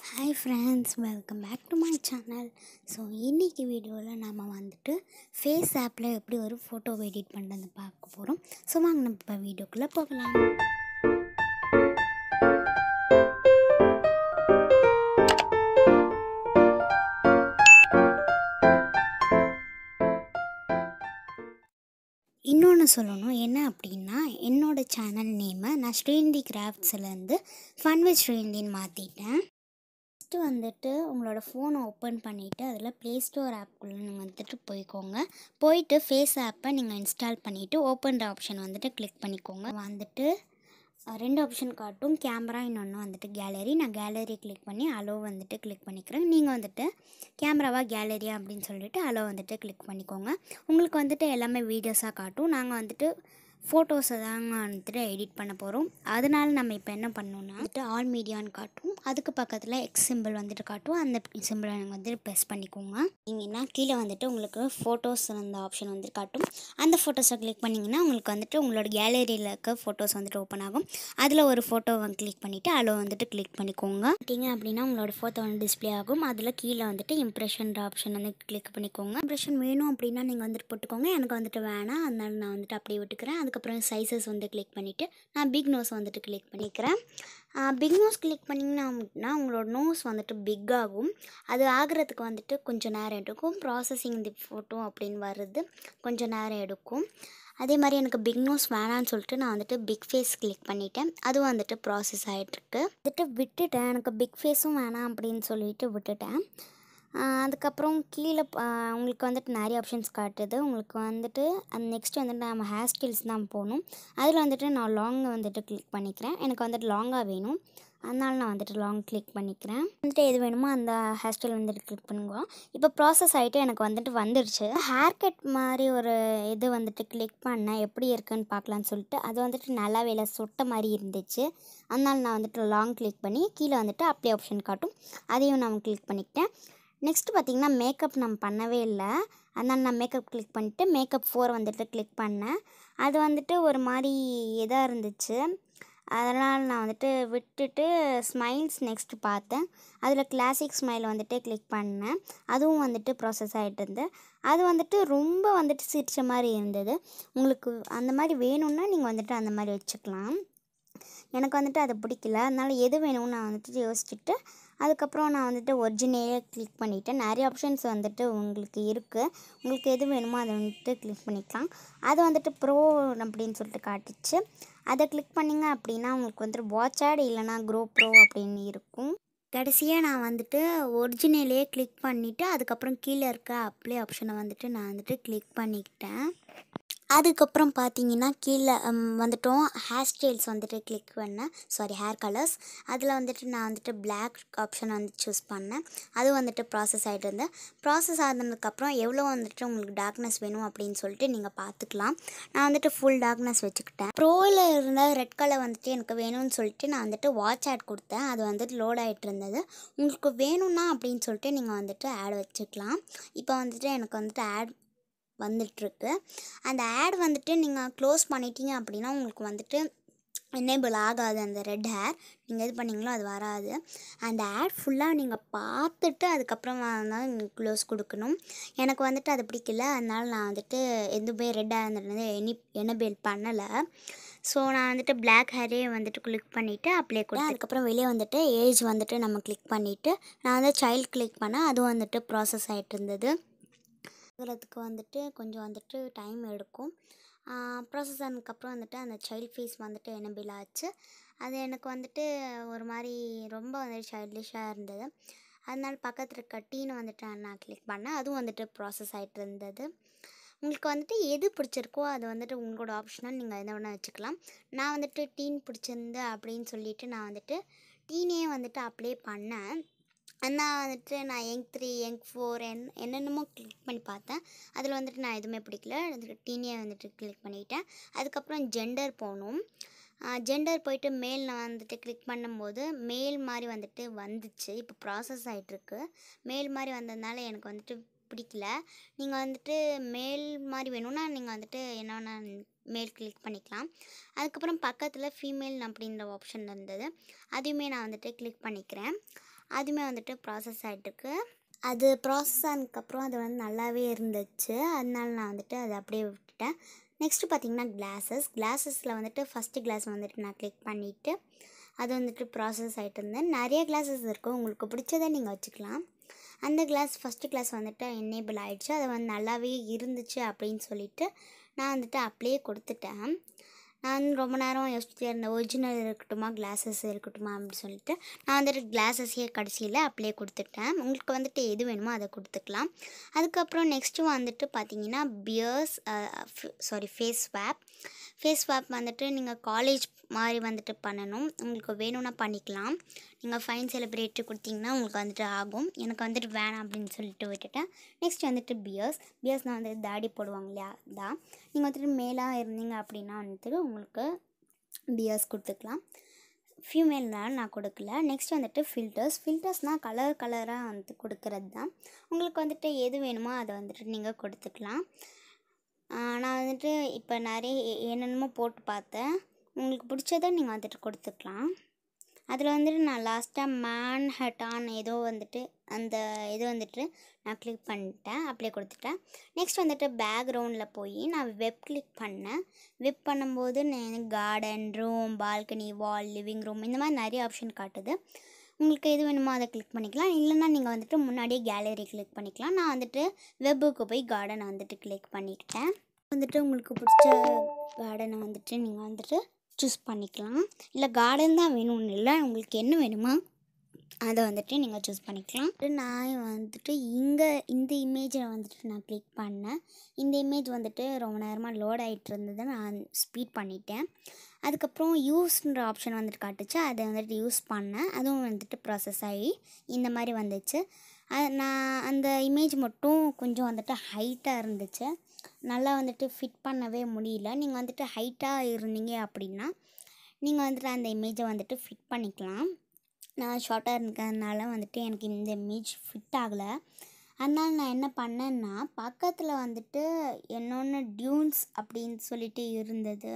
hi friends welcome back to my channel so இன்றைக்கி வீடியோவில் நம்ம வந்துட்டு ஃபேஸ் ஆப்பில் எப்படி ஒரு ஃபோட்டோ எடிட் பண்ணுறது பார்க்க போகிறோம் ஸோ வாங்க நம்ம இப்போ வீடியோக்குள்ளே போகலாம் இன்னொன்று சொல்லணும் என்ன அப்படின்னா என்னோடய சேனல் நேமை நான் ஸ்ரீந்தி கிராஃப்ட்ஸ்லேருந்து ஃபன் வித் ஸ்ரீந்தின்னு மாற்றிட்டேன் ஃபஸ்ட்டு வந்துட்டு உங்களோட ஃபோனை ஓப்பன் பண்ணிவிட்டு அதில் ப்ளே ஸ்டோர் ஆப்குள்ளே நீங்கள் வந்துட்டு போய்க்கோங்க போயிட்டு ஃபேஸ் ஆப்பை நீங்கள் இன்ஸ்டால் பண்ணிவிட்டு ஓப்பன் ஆப்ஷன் வந்துட்டு கிளிக் பண்ணிக்கோங்க வந்துட்டு அஹ், ரெண்டு ஆப்ஷன் காட்டும் கேமரா இன்னொன்று வந்துட்டு கேலரி நான் கேலரி கிளிக் பண்ணி அலோ வந்துட்டு கிளிக் பண்ணிக்கிறேன் நீங்கள் வந்துட்டு கேமராவா கேலரியா அப்படின்னு சொல்லிட்டு அலோ வந்துட்டு கிளிக் பண்ணிக்கோங்க உங்களுக்கு வந்துட்டு எல்லாமே வீடியோஸாக காட்டும் நாங்கள் வந்துட்டு ஃபோட்டோஸை தாங்க வந்துட்டு எடிட் பண்ண போகிறோம் அதனால நம்ம இப்போ என்ன பண்ணோம்னா வந்துட்டு ஆல் மீடியான்னு காட்டும் அதுக்கு பக்கத்தில் எக்ஸ் சிம்பிள் வந்துட்டு காட்டும் அந்த சிம்பிளை நீங்கள் வந்துட்டு ப்ரெஸ் பண்ணிக்கோங்க நீங்கன்னா கீழே வந்துட்டு உங்களுக்கு ஃபோட்டோஸ் அந்த ஆப்ஷன் வந்துட்டு காட்டும் அந்த ஃபோட்டோஸை கிளிக் பண்ணிங்கன்னா உங்களுக்கு வந்துட்டு உங்களோட கேலரியில் இருக்க ஃபோட்டோஸ் வந்துட்டு ஓப்பன் ஆகும் அதில் ஒரு ஃபோட்டோ வந்து கிளிக் பண்ணிவிட்டு அதில் வந்துட்டு கிளிக் பண்ணிக்கோங்க பார்த்தீங்க அப்படின்னா உங்களோட ஃபோட்டோ வந்து டிஸ்ப்ளே ஆகும் அதில் கீழே வந்துட்டு இம்ப்ரெஷன் ஆப்ஷன் வந்து கிளிக் பண்ணிக்கோங்க இம்ப்ரெஷன் வேணும் அப்படின்னா நீங்கள் வந்துட்டு போட்டுக்கோங்க எனக்கு வந்துட்டு வேணாம் அதனால நான் வந்துட்டு அப்படியே விட்டுக்கிறேன் அதுக்கப்புறம் சைஸஸ் வந்து கிளிக் பண்ணிவிட்டு நான் பிக் நோஸ் வந்துட்டு கிளிக் பண்ணிக்கிறேன் பிக் நோஸ் கிளிக் பண்ணிங்கன்னா அப்படின்னா உங்களோட நோஸ் வந்துட்டு பிக் ஆகும் அது ஆகிறதுக்கு வந்துட்டு கொஞ்சம் நேரம் எடுக்கும் ப்ராசஸிங் தி ஃபோட்டோ அப்படின்னு வர்றது கொஞ்சம் நேரம் எடுக்கும் அதே மாதிரி எனக்கு பிக் நோஸ் வேணான்னு சொல்லிட்டு நான் வந்துட்டு பிக் ஃபேஸ் கிளிக் பண்ணிட்டேன் அதுவும் வந்துட்டு ப்ராசஸ் ஆகிட்டுருக்கு வந்துட்டு விட்டுட்டேன் எனக்கு பிக் ஃபேஸும் வேணாம் அப்படின்னு சொல்லிட்டு விட்டுட்டேன் ஆஹ் அதுக்கப்புறம் கீழே ப- ஆஹ் உங்களுக்கு வந்துட்டு நிறைய ஆப்ஷன்ஸ் காட்டுது உங்களுக்கு வந்துட்டு அந்த நெக்ஸ்ட் வந்துட்டு நம்ம ஹேர் ஸ்டைல்ஸ் தான் போகணும் அதில் வந்துட்டு நான் லாங் வந்துட்டு கிளிக் பண்ணிக்கிறேன் எனக்கு வந்துட்டு லாங்காக வேணும் அதனால நான் வந்துட்டு லாங் கிளிக் பண்ணிக்கிறேன் வந்துட்டு எது வேணுமோ அந்த ஹேர் ஸ்டைல் வந்துட்டு கிளிக் பண்ணுவோம் இப்போ ப்ராசஸ் ஆகிட்டு எனக்கு வந்துட்டு வந்துடுச்சு ஹேர் கட் மாதிரி ஒரு இது வந்துட்டு கிளிக் பண்ணேன் எப்படி இருக்குன்னு பார்க்கலான்னு சொல்லிட்டு அது வந்துட்டு நல்லாவே இல்லை சொட்ட மாதிரி இருந்துச்சு அதனால நான் வந்துட்டு லாங் கிளிக் பண்ணி கீழே வந்துட்டு அப்ளை ஆப்ஷன் காட்டும் அதையும் நான் கிளிக் பண்ணிக்கிட்டேன் நெக்ஸ்ட் பார்த்திங்கன்னா மேக்கப் நம்ம பண்ணவே இல்லை அதனால் நான் மேக்கப் கிளிக் பண்ணிட்டு மேக்கப் ஃபோர் வந்துட்டு கிளிக் பண்ணேன் அது வந்துட்டு ஒரு மாதிரி இதாக இருந்துச்சு அதனால் நான் வந்துட்டு விட்டுட்டு ஸ்மைல்ஸ் நெக்ஸ்ட் பார்த்தேன் அதில் கிளாசிக் ஸ்மைல் வந்துட்டு கிளிக் பண்ணேன் அதுவும் வந்துட்டு ப்ராசஸ் ஆகிட்டு இருந்து அது வந்துட்டு ரொம்ப வந்துட்டு சிரிச்ச மாதிரி இருந்தது உங்களுக்கு அந்த மாதிரி வேணும்னா நீங்கள் வந்துட்டு அந்த மாதிரி வச்சுக்கலாம் எனக்கு வந்துட்டு அது பிடிக்கல அதனால எது வேணும்னு நான் வந்துட்டு யோசிச்சுட்டு அதுக்கப்புறம் நான் வந்துட்டு ஒரிஜினலே கிளிக் பண்ணிவிட்டேன் நிறைய ஆப்ஷன்ஸ் வந்துட்டு உங்களுக்கு இருக்குது உங்களுக்கு எது வேணுமோ அதை வந்துட்டு கிளிக் பண்ணிக்கலாம் அது வந்துட்டு ப்ரோ அப்படின்னு சொல்லிட்டு காட்டுச்சு அதை கிளிக் பண்ணிங்க அப்படின்னா உங்களுக்கு வந்துட்டு வாட்ச் ஆட் இல்லைனா க்ரோ ப்ரோ அப்படின்னு இருக்கும் கடைசியாக நான் வந்துட்டு ஒரிஜினலே கிளிக் பண்ணிவிட்டு அதுக்கப்புறம் கீழே இருக்க அப்ளை ஆப்ஷனை வந்துட்டு நான் வந்துட்டு கிளிக் பண்ணிக்கிட்டேன் அதுக்கப்புறம் பார்த்தீங்கன்னா கீழே ம், வந்துட்டோம் ஹேர் ஸ்டைல்ஸ் வந்துட்டு கிளிக் பண்ணேன் சாரி ஹேர் கலர்ஸ் அதில் வந்துட்டு நான் வந்துட்டு Black ஆப்ஷன் வந்து சூஸ் பண்ணேன் அது வந்துட்டு ப்ராசஸ் ஆகிட்டு இருந்தேன் ப்ராசஸ் ஆனதுக்கப்புறம் எவ்வளோ வந்துட்டு உங்களுக்கு டார்க்னஸ் வேணும் அப்படின்னு சொல்லிட்டு நீங்கள் பார்த்துக்கலாம் நான் வந்துட்டு ஃபுல் டார்க்னஸ் வச்சுக்கிட்டேன் ப்ரோவில் இருந்த ரெட் கலர் வந்துட்டு எனக்கு வேணும்னு சொல்லிட்டு நான் வந்துட்டு வாட்ச் ஆட் கொடுத்தேன் அது வந்துட்டு லோட் ஆகிட்டு இருந்தது உங்களுக்கு வேணும்னா அப்படின்னு சொல்லிட்டு நீங்கள் வந்துட்டு ஆட் வச்சுக்கலாம் இப்போ வந்துட்டு எனக்கு வந்துட்டு ஆட் வந்துட்டுருக்கு அந்த ஆட் வந்துட்டு நீங்கள் க்ளோஸ் பண்ணிட்டீங்க அப்படின்னா உங்களுக்கு வந்துட்டு எனேபிள் ஆகாது அந்த ரெட் ஹேர் நீங்கள் எது பண்ணீங்களோ அது வராது அந்த ஆட் ஃபுல்லாக நீங்கள் பார்த்துட்டு அதுக்கப்புறம் தான் நீங்கள் க்ளோஸ் கொடுக்கணும் எனக்கு வந்துட்டு அது பிடிக்கல அதனால நான் வந்துட்டு எதுவுமே ரெட் ஹேர் இருந்தது எனி எனேபிள் பண்ணலை ஸோ நான் வந்துட்டு Black ஹேரே வந்துட்டு கிளிக் பண்ணிவிட்டு அப்ளை கொடுத்தேன் அதுக்கப்புறம் வெளியே வந்துட்டு ஏஜ் வந்துட்டு நம்ம கிளிக் பண்ணிவிட்டு நான் வந்து சைல்டு கிளிக் பண்ணேன் அதுவும் வந்துட்டு ப்ராசஸ் ஆகிட்டு இருந்தது ஆகிறதுக்கு வந்துட்டு கொஞ்சம் வந்துட்டு டைம் எடுக்கும் ப்ராசஸ் ஆனதுக்கப்புறம் வந்துட்டு அந்த சைல்ட் ஃபேஸ் வந்துட்டு எனபிள் ஆச்சு அது எனக்கு வந்துட்டு ஒரு மாதிரி ரொம்ப வந்துட்டு சைல்டிஷாக இருந்தது அதனால பக்கத்தில் இருக்க டீனை வந்துட்டு நான் கிளிக் பண்ணேன் அதுவும் வந்துட்டு ப்ராசஸ் ஆகிட்டு இருந்தது உங்களுக்கு வந்துட்டு எது பிடிச்சிருக்கோ அது வந்துட்டு உங்களோட ஆப்ஷனாக நீங்கள் எதை வேணால் வச்சுக்கலாம் நான் வந்துட்டு டீன் பிடிச்சிருந்து அப்படின்னு சொல்லிட்டு நான் வந்துட்டு டீனே வந்துட்டு அப்ளை பண்ணேன் நான் வந்துட்டு நான் யங் த்ரீ யங் ஃபோர் என் என்னென்னமோ கிளிக் பண்ணி பார்த்தேன் அதில் வந்துட்டு நான் எதுவுமே பிடிக்கல டீனே வந்துட்டு கிளிக் பண்ணிட்டேன் அதுக்கப்புறம் ஜெண்டர் போகணும் ஜெண்டர் போயிட்டு மேல் நான் வந்துட்டு கிளிக் பண்ணும்போது மேல் மாதிரி வந்துட்டு வந்துச்சு இப்போ ப்ராசஸ் ஆகிட்டுருக்கு மேல் மாதிரி வந்ததுனால எனக்கு வந்துட்டு பிடிக்கல நீங்கள் வந்துட்டு மேல் மாதிரி வேணும்னா நீங்கள் வந்துட்டு என்ன வேணால் மேல் கிளிக் பண்ணிக்கலாம் அதுக்கப்புறம் பக்கத்தில் ஃபீமேல் அப்படின்ற ஆப்ஷன் இருந்தது அதையுமே நான் வந்துட்டு கிளிக் பண்ணிக்கிறேன் அதுவுமே வந்துட்டு ப்ராசஸ் ஆகிட்டுருக்கு அது ப்ராசஸ் ஆனதுக்கப்புறம் அது வந்து நல்லாவே இருந்துச்சு அதனால நான் வந்துட்டு அதை அப்படியே விட்டுட்டேன் நெக்ஸ்ட்டு பார்த்தீங்கன்னா கிளாஸஸ் கிளாஸஸில் வந்துட்டு ஃபஸ்ட்டு கிளாஸ் வந்துட்டு நான் கிளிக் பண்ணிவிட்டு அது வந்துட்டு ப்ராசஸ் ஆகிட்டு இருந்தேன் நிறைய கிளாஸஸ் இருக்கும் உங்களுக்கு பிடிச்சதை நீங்கள் வச்சுக்கலாம் அந்த கிளாஸ் ஃபஸ்ட்டு கிளாஸ் வந்துட்டு என்னேபிள் ஆகிடுச்சு அது வந்து நல்லாவே இருந்துச்சு அப்படின்னு சொல்லிட்டு நான் வந்துட்டு அப்படியே கொடுத்துட்டேன் நான் வந்து ரொம்ப நேரம் யோசிச்சுட்டே இருந்தேன் ஒரிஜினல் இருக்கட்டுமா கிளாஸஸ் இருக்கட்டுமா அப்படின்னு சொல்லிட்டு நான் வந்துட்டு கிளாஸஸையே கடைசியில் அப்படியே கொடுத்துட்டேன் உங்களுக்கு வந்துட்டு எது வேணுமோ அதை கொடுத்துக்கலாம் அதுக்கப்புறம் நெக்ஸ்ட்டு வந்துட்டு பார்த்தீங்கன்னா பியர்ஸ் sorry face swap face swap வந்துட்டு நீங்கள் காலேஜ் மாதிரி வந்துட்டு பண்ணணும் உங்களுக்கு வேணும்னா பண்ணிக்கலாம் நீங்கள் ஃபைன் செலிப்ரேட்டு கொடுத்தீங்கன்னா உங்களுக்கு வந்துட்டு ஆகும் எனக்கு வந்துட்டு வேணாம் அப்படின்னு சொல்லிட்டு விட்டுட்டேன் நெக்ஸ்ட் வந்துட்டு பியர்ஸ் பியர்ஸ்னால் வந்து தாடி போடுவாங்க இல்லையா தான் நீங்கள் வந்துட்டு மேலாக இருந்தீங்க அப்படின்னா வந்துட்டு உங்களுக்கு பியர்ஸ் கொடுத்துக்கலாம் ஃபீமேல்னால் நான் கொடுக்கல நெக்ஸ்ட் வந்துட்டு ஃபில்டர்ஸ் ஃபில்டர்ஸ்னால் கலர் கலராக வந்துட்டு கொடுக்கறது தான் உங்களுக்கு வந்துட்டு எது வேணுமோ அதை வந்துட்டு நீங்கள் கொடுத்துக்கலாம் நான் வந்துட்டு இப்போ நிறைய என்னென்னமோ போட்டு பார்த்தேன் உங்களுக்கு பிடிச்சதை நீங்கள் வந்துட்டு கொடுத்துக்கலாம் அதில் வந்துட்டு நான் லாஸ்ட்டாக மேன் ஹட்டான் ஏதோ வந்துட்டு அந்த இது வந்துட்டு நான் கிளிக் பண்ணிட்டேன் அப்படியே கொடுத்துட்டேன் நெக்ஸ்ட் வந்துட்டு பேக்ரவுண்டில் போய் நான் வெப் கிளிக் பண்ணேன் வெப் பண்ணும்போது நான் garden room balcony wall living room இந்த மாதிரி நிறைய ஆப்ஷன் காட்டுது உங்களுக்கு எது வேணுமோ அதை கிளிக் பண்ணிக்கலாம் இல்லைன்னா நீங்கள் வந்துட்டு முன்னாடியே கேலரி கிளிக் பண்ணிக்கலாம் நான் வந்துட்டு வெப்புக்கு போய் கார்டனை வந்துட்டு கிளிக் பண்ணிக்கிட்டேன் வந்துட்டு உங்களுக்கு பிடிச்ச கார்டனை வந்துட்டு நீங்கள் வந்துட்டு சூஸ் பண்ணிக்கலாம் இல்லை கார்டன் தான் வேணும்னு இல்லை உங்களுக்கு என்ன வேணுமோ அதை வந்துட்டு நீங்கள் சூஸ் பண்ணிக்கலாம் நான் வந்துட்டு இங்கே இந்த இமேஜை வந்துட்டு நான் கிளிக் பண்ணேன் இந்த இமேஜ் வந்துட்டு ரொம்ப நேரமாக லோட் ஆகிட்டு இருந்ததை நான் ஸ்பீட் பண்ணிட்டேன் அதுக்கப்புறம் யூஸ்ன்ற ஆப்ஷன் வந்துட்டு காட்டுச்சு அதை வந்துட்டு யூஸ் பண்ணேன் அதுவும் வந்துட்டு ப்ராசஸ் ஆகி இந்த மாதிரி வந்துச்சு அது நான் அந்த இமேஜ் மட்டும் கொஞ்சம் வந்துட்டு ஹைட்டாக இருந்துச்சு நல்லா வந்துட்டு ஃபிட் பண்ணவே முடியல நீங்கள் வந்துட்டு ஹைட்டாக இருந்தீங்க அப்படின்னா நீங்கள் வந்துட்டு அந்த இமேஜை வந்துட்டு ஃபிட் பண்ணிக்கலாம் நான் ஷார்ட்டாக இருக்கிறதுனால வந்துட்டு எனக்கு இந்த இமேஜ் ஃபிட் ஆகலை அதனால் நான் என்ன பண்ணேன்னா பக்கத்தில் வந்துட்டு என்னொன்று டியூன்ஸ் அப்படின்னு சொல்லிட்டு இருந்தது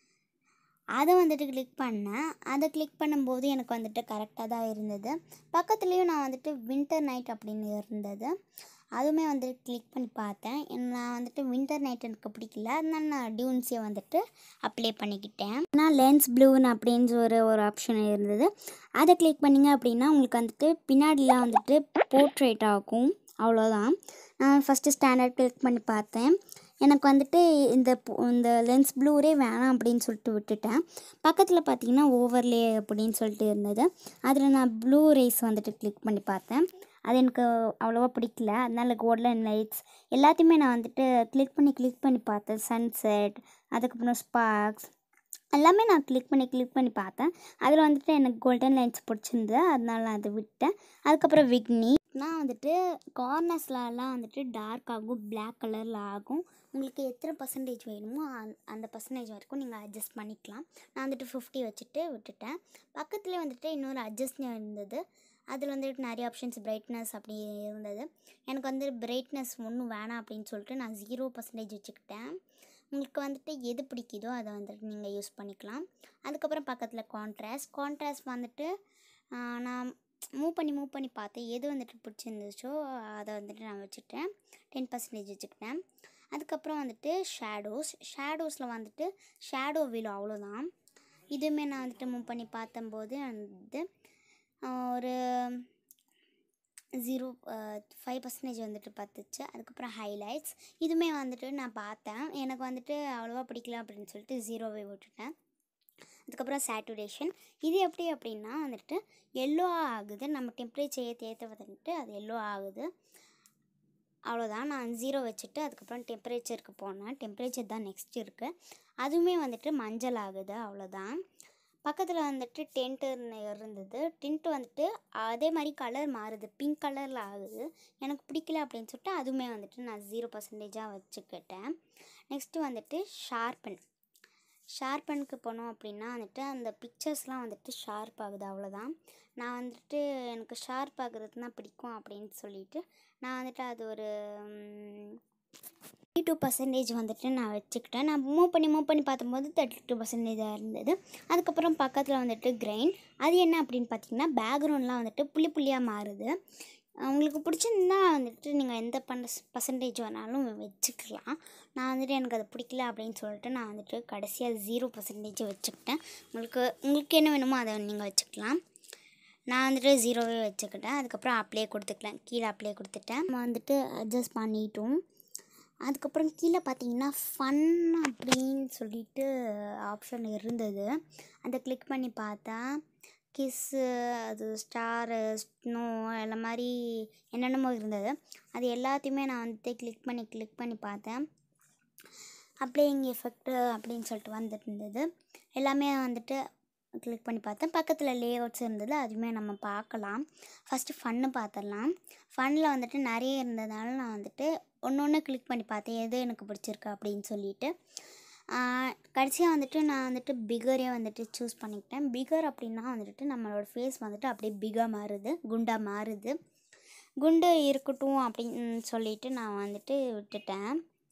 அதை வந்துட்டு கிளிக் பண்ணேன் அதை கிளிக் பண்ணும்போது எனக்கு வந்துட்டு கரெக்டாக தான் இருந்தது பக்கத்துலேயும் நான் வந்துட்டு வின்டர் நைட் அப்படின்னு இருந்தது அதுவுமே வந்துட்டு கிளிக் பண்ணி பார்த்தேன் நான் வந்துட்டு வின்டர் நைட் எனக்கு பிடிக்கல அதனால நான் டியூன்ஸே வந்துட்டு அப்ளை பண்ணிக்கிட்டேன் நான் லென்ஸ் ப்ளூன்னு அப்படின்னு ஒரு ஒரு ஆப்ஷன் இருந்தது அதை கிளிக் பண்ணிங்க அப்படின்னா உங்களுக்கு வந்துட்டு பின்னாடிலாம் வந்துட்டு போர்ட்ரேட் ஆகும் அவ்வளோதான் நான் ஃபஸ்ட்டு ஸ்டாண்டர்ட் கிளிக் பண்ணி பார்த்தேன் எனக்கு வந்துட்டு இந்த பு- இந்த லென்ஸ் ப்ளூரே வேணாம் அப்படின்னு சொல்லிட்டு விட்டுட்டேன் பக்கத்தில் பார்த்தீங்கன்னா ஓவர்லே அப்படின்னு சொல்லிட்டு இருந்தது அதில் நான் ப்ளூ ரேஸ் வந்துட்டு கிளிக் பண்ணி பார்த்தேன் அது எனக்கு அவ்வளோவா பிடிக்கல அதனால கோல்டன் லைட்ஸ் எல்லாத்தையுமே நான் வந்துட்டு கிளிக் பண்ணி கிளிக் பண்ணி பார்த்தேன் சன்செட் அதுக்கப்புறம் ஸ்பார்க்ஸ் எல்லாமே நான் கிளிக் பண்ணி கிளிக் பண்ணி பார்த்தேன் அதில் வந்துட்டு எனக்கு கோல்டன் லைன்ஸ் பிடிச்சிருந்தது அதனால நான் அதை விட்டேன் அதுக்கப்புறம் விக்னி நான் வந்துட்டு கார்னர்ஸ்லலாம் வந்துட்டு டார்க் ஆகும் Black கலரில் ஆகும் உங்களுக்கு எத்தனை பர்சன்டேஜ் வேணுமோ அந்த- அந்த பர்சன்டேஜ் வரைக்கும் நீங்கள் அட்ஜஸ்ட் பண்ணிக்கலாம் நான் வந்துட்டு ஃபிஃப்டி வச்சுட்டு விட்டுட்டேன் பக்கத்துலேயே வந்துட்டு இன்னொரு அட்ஜஸ்ட் இருந்தது அதில் வந்துட்டு நிறைய ஆப்ஷன்ஸ் பிரைட்னஸ் அப்படி இருந்தது எனக்கு வந்து பிரைட்னஸ் ஒன்றும் வேணாம் அப்படின்னு சொல்லிட்டு நான் ஜீரோ பர்சன்டேஜ் வச்சுக்கிட்டேன் உங்களுக்கு வந்துட்டு எது பிடிக்குதோ அதை வந்துட்டு நீங்கள் யூஸ் பண்ணிக்கலாம் அதுக்கப்புறம் பக்கத்தில் கான்ட்ராஸ்ட் கான்ட்ராஸ்ட் வந்துட்டு ஆஹ், நான் மூவ் பண்ணி மூவ் பண்ணி பார்த்தேன் எது வந்துட்டு பிடிச்சிருந்துச்சோ அதை வந்துட்டு நான் வச்சுட்டேன் டென் பர்சன்டேஜ் வச்சுக்கிட்டேன் அதுக்கப்புறம் வந்துட்டு ஷேடோஸ் ஷேடோஸில் வந்துட்டு ஷேடோ விழும் அவ்வளோதான் இதுவுமே நான் வந்துட்டு மூவ் பண்ணி பார்த்தம்போது வந்து ஆஹ், ஒரு ஜீரோ ஃபைவ் பர்சன்டேஜ் வந்துட்டு பார்த்துச்சு அதுக்கப்புறம் ஹைலைட்ஸ் இதுவுமே வந்துட்டு நான் பார்த்தேன் எனக்கு வந்துட்டு அவ்வளோவா பிடிக்கல அப்படின்னு சொல்லிட்டு ஜீரோவே விட்டுட்டேன் அதுக்கப்புறம் சேச்சுரேஷன் இது எப்படி அப்படின்னா வந்துட்டு எல்லோ ஆகுது நம்ம டெம்பரேச்சர் ஏற்ற ஏற்ற வந்துட்டு அது எல்லோ ஆகுது அவ்வளோதான் நான் ஜீரோ வச்சுட்டு அதுக்கப்புறம் டெம்பரேச்சருக்கு போனேன் டெம்பரேச்சர் தான் நெக்ஸ்ட் இருக்குது அதுவுமே வந்துட்டு மஞ்சள் ஆகுது அவ்வளோதான் பக்கத்தில் வந்துட்டு டென்ட்டு இருந்தது டென்ட்டு வந்துட்டு அதே மாதிரி கலர் மாறுது பிங்க் கலரில் ஆகுது எனக்கு பிடிக்கல அப்படின்னு சொல்லிட்டு அதுவுமே வந்துட்டு நான் ஜீரோ பர்சன்டேஜாக வச்சுக்கிட்டேன் நெக்ஸ்ட்டு வந்துட்டு ஷார்பன் ஷார்பனுக்கு போனோம் அப்படின்னா வந்துட்டு அந்த பிக்சர்ஸ்லாம் வந்துட்டு ஷார்ப் ஆகுது அவ்வளோதான் நான் வந்துட்டு எனக்கு ஷார்ப் ஆகுறது தான் பிடிக்கும் அப்படின்னு சொல்லிட்டு நான் வந்துட்டு அது ஒரு தேர்ட்டி டூ பர்சன்டேஜ் வந்துட்டு நான் வச்சுக்கிட்டேன் நான் மூவ் பண்ணி மூவ் பண்ணி பார்த்தம்போது தேர்ட்டி டூ பர்சன்டேஜாக இருந்தது அதுக்கப்புறம் பக்கத்தில் வந்துட்டு கிரைன் அது என்ன அப்படின்னு பார்த்தீங்கன்னா பேக்ரவுண்ட்லாம் வந்துட்டு புள்ளி புள்ளியாக மாறுது உங்களுக்கு பிடிச்சிருந்தா வந்துட்டு நீங்கள் எந்த பண்ண பர்சன்டேஜ் வேணாலும் வச்சுக்கலாம் நான் வந்துட்டு எனக்கு அது பிடிக்கல அப்படின்னு சொல்லிட்டு நான் வந்துட்டு கடைசியாக ஜீரோ பர்சன்டேஜ் வச்சுக்கிட்டேன் உங்களுக்கு உங்களுக்கு என்ன வேணுமோ அதை நீங்கள் வச்சுக்கலாம் நான் வந்துட்டு ஜீரோவே வச்சுக்கிட்டேன் அதுக்கப்புறம் அப்ளை கொடுத்துக்கலாம் கீழே அப்ளை கொடுத்துட்டேன் நம்ம வந்துட்டு அட்ஜஸ்ட் பண்ணிட்டோம் அதுக்கப்புறம் கீழே பார்த்தீங்கன்னா ஃபன் அப்படின்னு சொல்லிட்டு ஆப்ஷன் இருந்தது அதை கிளிக் பண்ணி பார்த்தா கிஸ்ஸு அது ஸ்டாரு ஸ்னோ எல்லா மாதிரி என்னென்னமோ இருந்தது அது எல்லாத்தையுமே நான் வந்துட்டு கிளிக் பண்ணி கிளிக் பண்ணி பார்த்தேன் அப்ளையிங் எஃபெக்ட்டு அப்படின்னு சொல்லிட்டு வந்துட்டு இருந்தது எல்லாமே வந்துட்டு கிளிக் பண்ணி பார்த்தேன் பக்கத்தில் லேஅவுட்ஸ் இருந்தது அதுவுமே நம்ம பார்க்கலாம் ஃபஸ்ட்டு ஃபன்னு பார்த்துடலாம் ஃபன்னில் வந்துட்டு நிறைய இருந்ததுனால நான் வந்துட்டு ஒன்று ஒன்று கிளிக் பண்ணி பார்த்தேன் எது எனக்கு பிடிச்சிருக்கு அப்படின்னு சொல்லிட்டு கடைசியாக வந்துட்டு நான் வந்துட்டு பிகரே வந்துட்டு சூஸ் பண்ணிக்கிட்டேன் பிகர் அப்படின்னா வந்துட்டு நம்மளோட ஃபேஸ் வந்துட்டு அப்படியே பிகாக மாறுது குண்டாக மாறுது குண்டு இருக்கட்டும் அப்படின்னு சொல்லிட்டு நான் வந்துட்டு விட்டுட்டேன்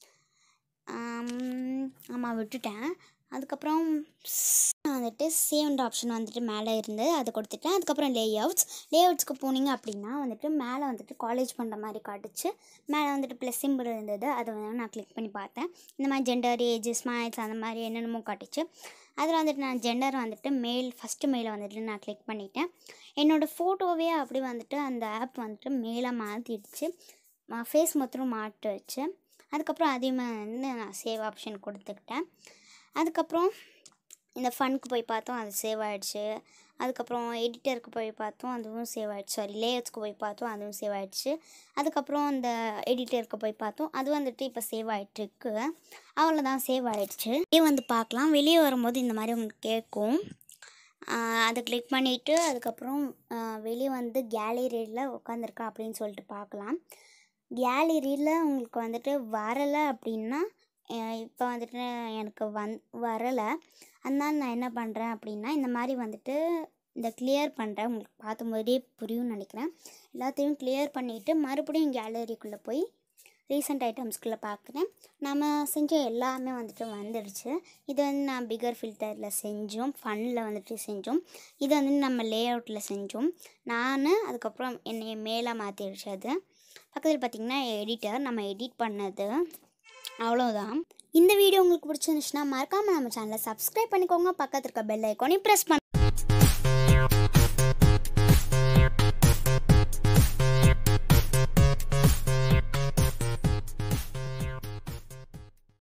ஆமாம் விட்டுட்டேன் அதுக்கப்புறம் நான் வந்துட்டு சேவ்ன்ற ஆப்ஷன் வந்துட்டு மேலே இருந்தது அதை கொடுத்துட்டேன் அதுக்கப்புறம் லேஅவுட்ஸ் லேஅவுட்ஸ்க்கு போனீங்க அப்படின்னா வந்துட்டு மேலே வந்துட்டு காலேஜ் பண்ணுற மாதிரி காட்டுச்சு மேலே வந்துட்டு ப்ளஸ் சிம்பிள் இருந்தது அதை வந்து நான் கிளிக் பண்ணி பார்த்தேன் இந்த மாதிரி ஜெண்டர் ஏஜ் ஸ்மைல்ஸ் அந்த மாதிரி என்னென்னமோ காட்டுச்சு அதில் வந்துட்டு நான் ஜெண்டர் வந்துட்டு மேல் ஃபஸ்ட்டு மேலே வந்துட்டு நான் கிளிக் பண்ணிட்டேன் என்னோடய ஃபோட்டோவே அப்படி வந்துட்டு அந்த ஆப் வந்துட்டு மேலே மாற்றிடுச்சு ஃபேஸ் மொத்தம் மாட்டுச்சு அதுக்கப்புறம் அதே மாதிரி வந்து நான் சேவ் ஆப்ஷன் கொடுத்துக்கிட்டேன் அதுக்கப்புறம் இந்த ஃபனுக்கு போய் பார்த்தோம் அது சேவ் ஆகிடுச்சு அதுக்கப்புறம் எடிட்டருக்கு போய் பார்த்தோம் அதுவும் சேவ் ஆகிடுச்சு சாரி லேயர்ஸ்க்கு போய் பார்த்தோம் அதுவும் சேவ் ஆகிடுச்சு அதுக்கப்புறம் அந்த எடிட்டருக்கு போய் பார்த்தோம் அது வந்துட்டு இப்போ சேவ் ஆகிட்டுருக்கு அவ்வளோதான் சேவ் ஆகிடுச்சு வெளியே வந்து பார்க்கலாம் வெளியே வரும்போது இந்த மாதிரி உங்களுக்கு கேட்கும் அதை கிளிக் பண்ணிவிட்டு அதுக்கப்புறம் வெளியே வந்து கேலரியில் உட்காந்துருக்கா அப்படின்னு சொல்லிட்டு பார்க்கலாம் கேலரியில் உங்களுக்கு வந்துட்டு வரலை அப்படின்னா இப்போ வந்துட்டு எனக்கு வந் வரலை அதனால் நான் என்ன பண்ணுறேன் அப்படின்னா இந்த மாதிரி வந்துட்டு இந்த கிளியர் பண்ணுறேன் உங்களுக்கு பார்க்கும்போதே புரியும்னு நினைக்கிறேன் எல்லாத்தையும் கிளியர் பண்ணிவிட்டு மறுபடியும் கேலரிக்குள்ளே போய் ரீசெண்ட் ஐட்டம்ஸ்குள்ளே பார்க்குறேன் நம்ம செஞ்ச எல்லாமே வந்துட்டு வந்துடுச்சு இது வந்து நான் பிகர் ஃபில்டரில் செஞ்சோம் ஃபன்னில் வந்துட்டு செஞ்சோம் இது வந்து நம்ம லே அவுட்டில் செஞ்சோம் நான் அதுக்கப்புறம் என்னை மேலே மாற்றிடுச்சு அது பக்கத்தில் பார்த்திங்கன்னா எடிட்டர் நம்ம எடிட் பண்ணது அவ்வளோதான் இந்த வீடியோ உங்களுக்கு பிடிச்சிருந்துச்சுன்னா மறக்காமல் நம்ம சேனலை சப்ஸ்கிரைப் பண்ணிக்கோங்க பக்கத்தில் இருக்க பெல் ஐக்கானையும் ப்ரெஸ் பண்ண